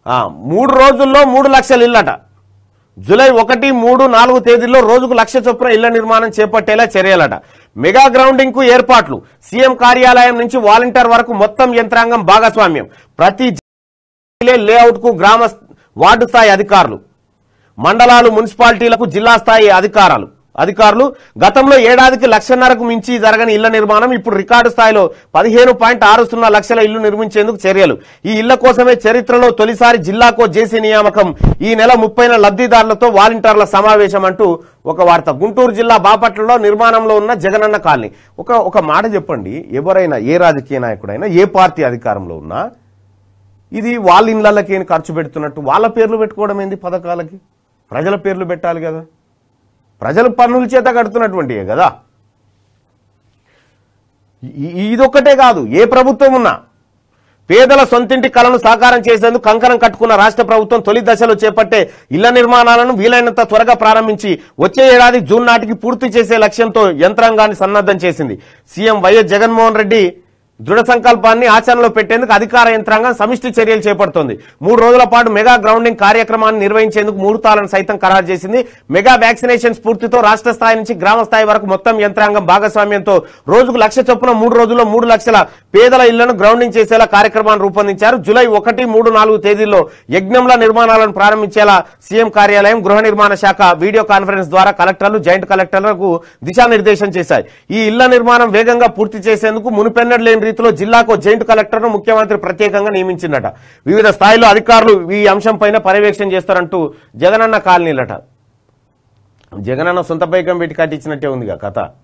ఆ, మూడు రోజుల్లో మూడు లక్షల ఇల్లట జూలై ఒకటి మూడు నాలుగు తేదీల్లో రోజుకు లక్ష చొప్పున ఇళ్ల నిర్మాణం చేపట్టేలా చర్యలట మెగా గ్రౌండింగ్ కు ఏర్పాట్లు సీఎం కార్యాలయం నుంచి వాలంటీర్ వరకు మొత్తం యంత్రాంగం భాగస్వామ్యం ప్రతి జిల్లా లేఅవుట్ కు గ్రామ వార్డు స్థాయి అధికారులు మండలాలు మున్సిపాలిటీలకు జిల్లా స్థాయి అధికారాలు అధికారులు గతంలో ఏడాదికి లక్షన్నరకు మించి జరగని ఇళ్ల నిర్మాణం ఇప్పుడు రికార్డు స్థాయిలో పదిహేను పాయింట్ ఆరు సున్నా లక్షల ఇళ్లు నిర్మించేందుకు చర్యలు ఈ ఇళ్ల కోసమే చరిత్రలో తొలిసారి జిల్లాకో జేసీ నియామకం ఈ నెల ముప్పైన లబ్ధిదారులతో వాలంటీర్ల సమావేశం అంటూ ఒక వార్త గుంటూరు జిల్లా బాపట్లలో నిర్మాణంలో ఉన్న జగనన్న కాలనీ ఒక ఒక మాట చెప్పండి ఎవరైనా ఏ రాజకీయ నాయకుడైనా ఏ పార్టీ అధికారంలో ఉన్నా ఇది వాళ్ళ ఇళ్ళకి ఖర్చు పెడుతున్నట్టు వాళ్ళ పేర్లు పెట్టుకోవడం ఏంది పథకాలకి ప్రజల పేర్లు పెట్టాలి కదా ప్రజలు పన్నుల చేత కడుతున్నటువంటివే కదా ఇ- ఇదొక్కటే కాదు ఏ ప్రభుత్వం ఉన్నా పేదల సొంతింటి కలను సాకారం చేసేందుకు కంకణం కట్టుకున్న రాష్ట్ర ప్రభుత్వం తొలి దశలో చేపట్టే ఇళ్ల నిర్మాణాలను వీలైనంత త్వరగా ప్రారంభించి వచ్చే ఏడాది జూన్ నాటికి పూర్తి చేసే లక్ష్యంతో యంత్రాంగాన్ని సన్నద్ధం చేసింది సీఎం వైఎస్ జగన్మోహన్ రెడ్డి దృఢ సంకల్పాన్ని ఆచరణలో పెట్టేందుకు అధికార యంత్రాంగం సమిష్టి చర్యలు చేపడుతోంది మూడు రోజుల పాటు మెగా గ్రౌండింగ్ కార్యక్రమాన్ని నిర్వహించేందుకు ముహూర్తాలను సైతం ఖరారు చేసింది మెగా వ్యాక్సినేషన్ స్ఫూర్తితో రాష్ట్ర స్థాయి నుంచి గ్రామ స్థాయి వరకు మొత్తం యంత్రాంగం భాగస్వామ్యంతో రోజుకు లక్ష చొప్పున మూడు రోజుల్లో మూడు లక్షల పేదల ఇళ్లను గ్రౌండింగ్ చేసేలా కార్యక్రమాన్ని రూపొందించారు జూలై ఒకటి మూడు నాలుగు తేదీల్లో యజ్ఞంల నిర్మాణాలను ప్రారంభించేలా సీఎం కార్యాలయం గృహ నిర్మాణ శాఖ వీడియో కాన్ఫరెన్స్ ద్వారా కలెక్టర్లు జాయింట్ కలెక్టర్లకు దిశానిర్దేశం చేశాయి ఈ ఇళ్ల నిర్మాణం వేగంగా పూర్తి చేసేందుకు మునుపెన్నడు లేని రీతిలో జిల్లాకు జాయింట్ కలెక్టర్ను ముఖ్యమంత్రి ప్రత్యేకంగా నియమించిందట వివిధ స్థాయిలో అధికారులు ఈ అంశం పైన పర్యవేక్షణ చేస్తారంటూ జగనన్న కాలనీలట జగనన్న సొంత పైకం పెట్టి కట్టించినట్టే ఉందిగా కథ